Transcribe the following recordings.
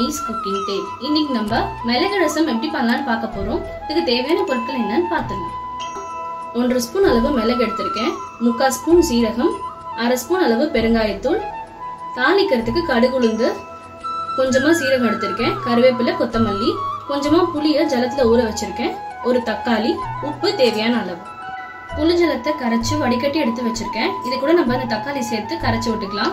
Anees cooking டே இன்னைக்கு நம்ம மிளகு ரசம் எப்படி பண்ணலாம்னு பார்க்க போறோம் இதுக்கு தேவையான பொருட்கள் என்னன்னு பார்த்துடலாம் ஒன்றரை ஸ்பூன் அளவு மிளகு எடுத்திருக்கேன் முக்கால் ஸ்பூன் சீரகம் அரை ஸ்பூன் அளவு பெருங்காயத்தூள் தாளிக்கிறதுக்கு கடுகு உளுந்து கொஞ்சமா சீரகம் எடுத்திருக்கேன் கருவேப்பிலை கொத்தமல்லி கொஞ்சமா புளிய ஜலத்துல ஊற வச்சிருக்கேன் ஒரு தக்காளி உப்பு தேவையான அளவு புளி ஜலத்தை கரைச்சு வடிகட்டி எடுத்து வச்சிருக்கேன் இது கூட நம்ம அந்த தக்காளி சேர்த்து கரைச்சு விட்டுக்கலாம்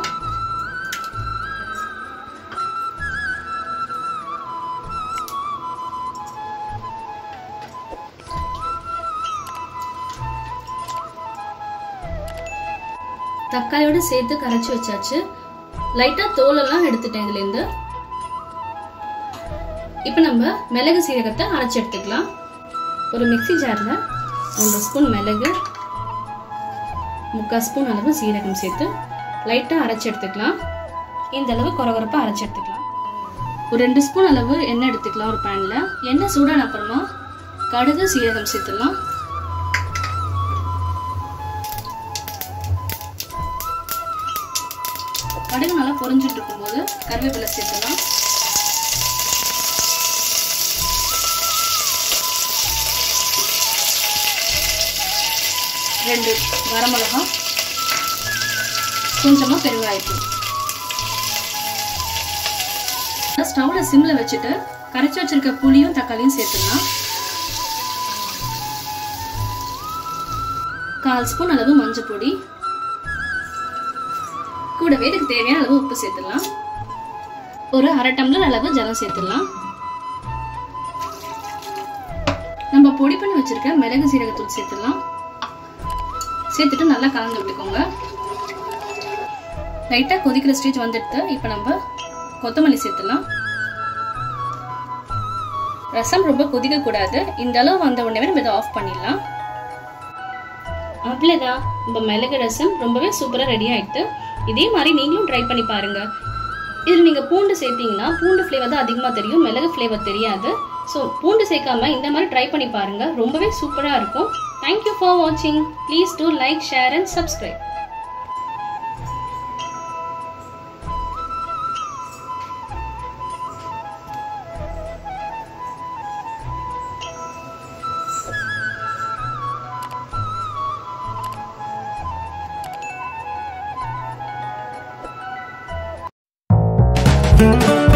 தக்காளியோட சேர்த்து கரைச்சி வச்சாச்சு லைட்டா தோலெல்லாம் எடுத்துட்டேன் இதுல இருந்து இப்போ நம்ம மிளகு சீரகத்தை அரைச்சி எடுத்துக்கலாம் ஒரு மிக்சி ஜார்ல ஒன்றரை ஸ்பூன் மிளகு முக்கால் ஸ்பூன் அளவு சீரகம் சேர்த்து லைட்டாக அரைச்சி எடுத்துக்கலாம் இந்த அளவு குறகுறப்பாக அரைச்சி எடுத்துக்கலாம் ஒரு ரெண்டு ஸ்பூன் அளவு எண்ணெய் எடுத்துக்கலாம் ஒரு பேனில் எண்ணெய் சூடான அப்புறமா கடுகு சீரகம் சேர்த்துடலாம் கடுகு நல்லா பொரிஞ்சிட்டு இருக்கும்போது கருவேப்பிலை சேர்த்துலாம் ரெண்டு வரமிளகா கொஞ்சமாக பெருங்காயத்தூள் ஸ்டவ்ல சிம்ல வச்சுட்டு கரைச்சி வச்சிருக்க புளியும் தக்காளியும் சேர்த்துடலாம் கால் ஸ்பூன் அளவு மஞ்சள் பொடி கூடவே இதுக்கு தேவையான அளவு உப்பு சேர்த்துடலாம் ஒரு அரை டம்ளர் அளவு ஜலம் சேர்த்துடலாம் நம்ம பொடி பண்ணி வச்சிருக்க மிளகு சீரகத்தூள் சேர்த்துடலாம் சேர்த்துட்டு நல்லா கலந்து விட்டுக்கோங்க லைட்டாக கொதிக்கிற ஸ்டேஜ் வந்துடுது இப்போ நம்ம கொத்தமல்லி சேர்த்துடலாம் ரசம் ரொம்ப கொதிக்க கூடாது இந்த அளவு வந்த உடனே நம்ம இதை ஆஃப் பண்ணிடலாம் அவ்வளோதான் நம்ம மிளகு ரசம் ரொம்பவே சூப்பராக ரெடி ஆயிடுது இதே மாதிரி நீங்களும் ட்ரை பண்ணி பாருங்க இதில் நீங்கள் பூண்டு சேர்த்தீங்கன்னா பூண்டு ஃப்ளேவர் தான் அதிகமாக தெரியும் மிளகு ஃப்ளேவர் தெரியாது ஸோ பூண்டு சேர்க்காம இந்த மாதிரி ட்ரை பண்ணி பாருங்க ரொம்பவே சூப்பராக இருக்கும் தேங்க்யூ ஃபார் வாட்சிங் please do like share and subscribe thank you